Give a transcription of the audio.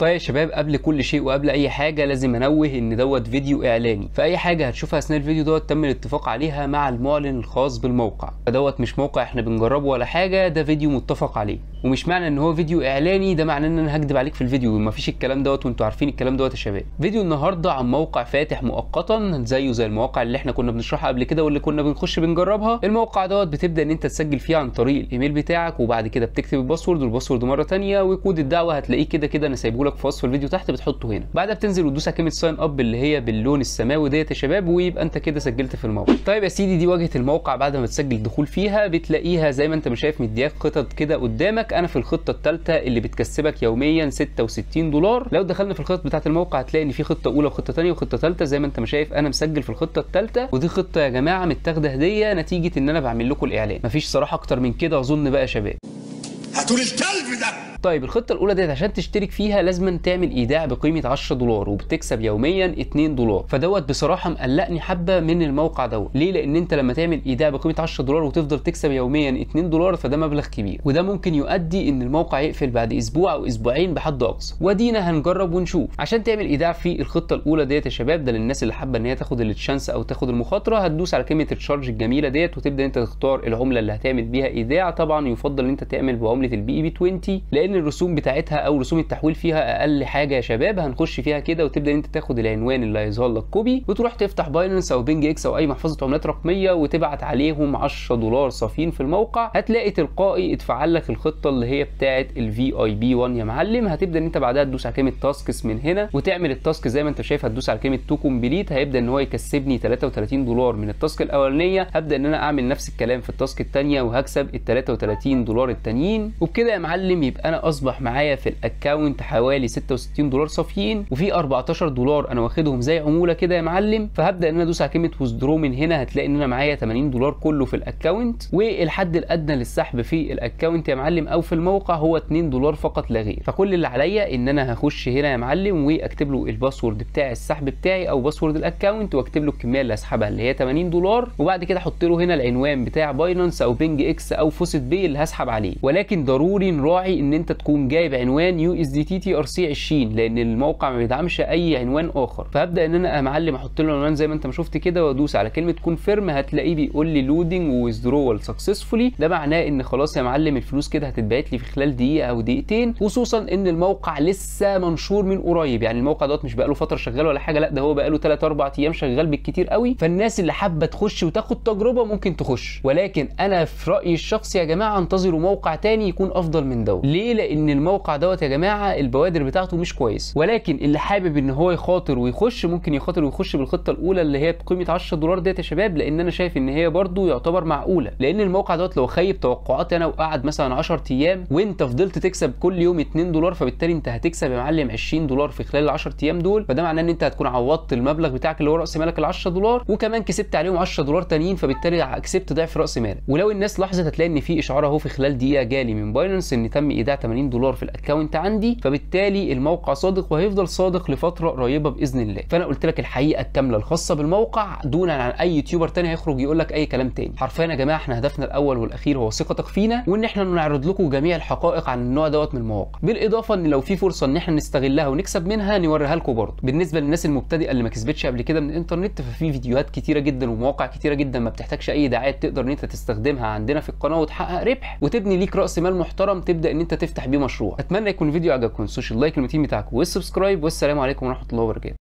طيب يا شباب قبل كل شيء وقبل اي حاجه لازم انوه ان دوت فيديو اعلاني فاي حاجه هتشوفها اثناء الفيديو دوت تم الاتفاق عليها مع المعلن الخاص بالموقع فدوت مش موقع احنا بنجربه ولا حاجه ده فيديو متفق عليه ومش معنى ان هو فيديو اعلاني ده معناه ان انا هكدب عليك في الفيديو مفيش الكلام دوت وانتوا عارفين الكلام دوت يا شباب فيديو النهارده عن موقع فاتح مؤقتا زيه زي المواقع اللي احنا كنا بنشرحها قبل كده واللي كنا بنخش بنجربها الموقع دوت بتبدا ان انت تسجل فيه عن طريق الايميل بتاعك وبعد كده بتكتب الباسورد والباسورد مره ثانيه وكود الدعوه هتلاقيه كده كده انا سايبه لك في وصف الفيديو تحت بتحطه هنا بعدها بتنزل وتدوس على كلمه ساين اب اللي هي باللون السماوي ديت يا شباب ويبقى انت كده سجلت في الموقع طيب يا سيدي دي واجهه الموقع بعد ما تسجل الدخول فيها بتلاقيها زي ما انت مش شايف مدياك خطط كده قدامك انا في الخطه الثالثه اللي بتكسبك يوميا 66 دولار لو دخلنا في الخطط بتاعه الموقع هتلاقي ان في خطه اولى وخطه ثانيه وخطه ثالثه زي ما انت ما شايف انا مسجل في الخطه الثالثه ودي خطه يا جماعه متاخده هديه نتيجه ان انا بعمل لكم الاعلان مفيش صراحه اكتر من كده اظن بقى يا شباب هاتوا لي الكلب ده طيب الخطه الاولى ديت عشان تشترك فيها لازم تعمل ايداع بقيمه 10 دولار وبتكسب يوميا 2 دولار فدوت بصراحه مقلقني حبه من الموقع دوت ليه لان انت لما تعمل ايداع بقيمه 10 دولار وتفضل تكسب يوميا 2 دولار فده مبلغ كبير وده ممكن يؤدي ان الموقع يقفل بعد اسبوع او اسبوعين بحد اقصى ودينا هنجرب ونشوف عشان تعمل ايداع في الخطه الاولى ديت يا شباب ده للناس اللي حابه ان هي تاخد التشانس او تاخد المخاطره هتدوس على كلمه الشارج الجميله ديت وتبدا انت تختار العمله اللي هتعمل بيها ايداع طبعا يفضل ان انت تعمل بعمله البي اي بي 20 لان الرسوم بتاعتها او رسوم التحويل فيها اقل حاجه يا شباب هنخش فيها كده وتبدا انت تاخد العنوان اللي هيظهر لك كوبي وتروح تفتح باينانس او بينج اكس او اي محفظه عملات رقميه وتبعت عليهم 10 دولار صافين في الموقع هتلاقي تلقائي اتفعل لك الخطه اللي هي بتاعه الفي اي بي 1 يا معلم هتبدا ان انت بعدها تدوس على كلمه تاسكس من هنا وتعمل التاسك زي ما انت شايف هتدوس على كلمه تو كومبليت هيبدا ان هو يكسبني 33 دولار من التاسك الاولانيه هبدا ان انا اعمل نفس الكلام في التاسك الثانيه وهكسب ال 33 دولار التانيين وبكده يا معلم يبقى انا اصبح معايا في الاكونت حوالي 66 دولار صافيين وفي 14 دولار انا واخدهم زي عموله كده يا معلم فهبدا ان انا ادوس على كلمه ويزدرو من هنا هتلاقي ان انا معايا 80 دولار كله في الاكونت والحد الادنى للسحب في الاكونت يا معلم او في الموقع هو 2 دولار فقط لا غير فكل اللي عليا ان انا هخش هنا يا معلم واكتب له الباسورد بتاع السحب بتاعي او باسورد الاكونت واكتب له الكميه اللي هسحبها اللي هي 80 دولار وبعد كده احط له هنا العنوان بتاع باينانس او بينج اكس او فوسيت بي اللي هسحب عليه ولكن ضروري نراعي ان انت تكون جايب عنوان يو اس دي تي تي ار سي 20 لان الموقع ما بيدعمش اي عنوان اخر فهبدا ان انا يا معلم احط له العنوان زي ما انت ما شفت كده وادوس على كلمه كونفيرم هتلاقيه بيقول لي لودنج ويزدرول سكسسفولي ده معناه ان خلاص يا معلم الفلوس كده هتتبعت لي في خلال دقيقه او دقيقتين خصوصا ان الموقع لسه منشور من قريب يعني الموقع دوت مش بقاله فتره شغال ولا حاجه لا ده هو بقاله 3 4 ايام شغال بالكتير قوي فالناس اللي حابه تخش وتاخد تجربه ممكن تخش ولكن انا في رايي الشخصي يا جماعه انتظروا موقع تاني يكون افضل من دوت ليه لان الموقع دوت يا جماعه البوادر بتاعته مش كويس ولكن اللي حابب ان هو يخاطر ويخش ممكن يخاطر ويخش بالخطه الاولى اللي هي بقيمه 10 دولار ديت يا شباب لان انا شايف ان هي برده يعتبر معقوله لان الموقع دوت لو خيب توقعاتي انا وقعد مثلا 10 ايام وانت فضلت تكسب كل يوم 2 دولار فبالتالي انت هتكسب يا معلم 20 دولار في خلال ال 10 ايام دول فده معناه ان انت هتكون عوضت المبلغ بتاعك اللي هو راس مالك ال 10 دولار وكمان كسبت عليهم 10 دولار تانيين فبالتالي كسبت ضعف راس مالك ولو الناس لاحظت هتلاقي ان في اشعار اهو في خلال دقيقه جالي من باينانس ان تم ايداع 80 دولار في الاكونت عندي فبالتالي الموقع صادق وهيفضل صادق لفتره قريبه باذن الله فانا قلت لك الحقيقه الكامله الخاصه بالموقع دونا عن اي يوتيوبر تاني هيخرج يقول لك اي كلام تاني حرفيا يا جماعه احنا هدفنا الاول والاخير هو ثقتك فينا وان احنا نعرض لكم جميع الحقائق عن النوع دوت من المواقع بالاضافه ان لو في فرصه ان احنا نستغلها ونكسب منها نوريها لكم برضه بالنسبه للناس المبتدئه اللي ما كسبتش قبل كده من الانترنت ففي فيديوهات كتيره جدا ومواقع كتيره جدا ما بتحتاجش اي دعايات تقدر ان انت تستخدمها عندنا في القناه وتحقق ربح وتبني ليك راس مال محترم تبدا ان انت تفتح بيه مشروع اتمنى يكون الفيديو عجبكم ما تنسوش اللايك المتين بتاعكم والسبسكرايب والسلام عليكم ورحمه الله وبركاته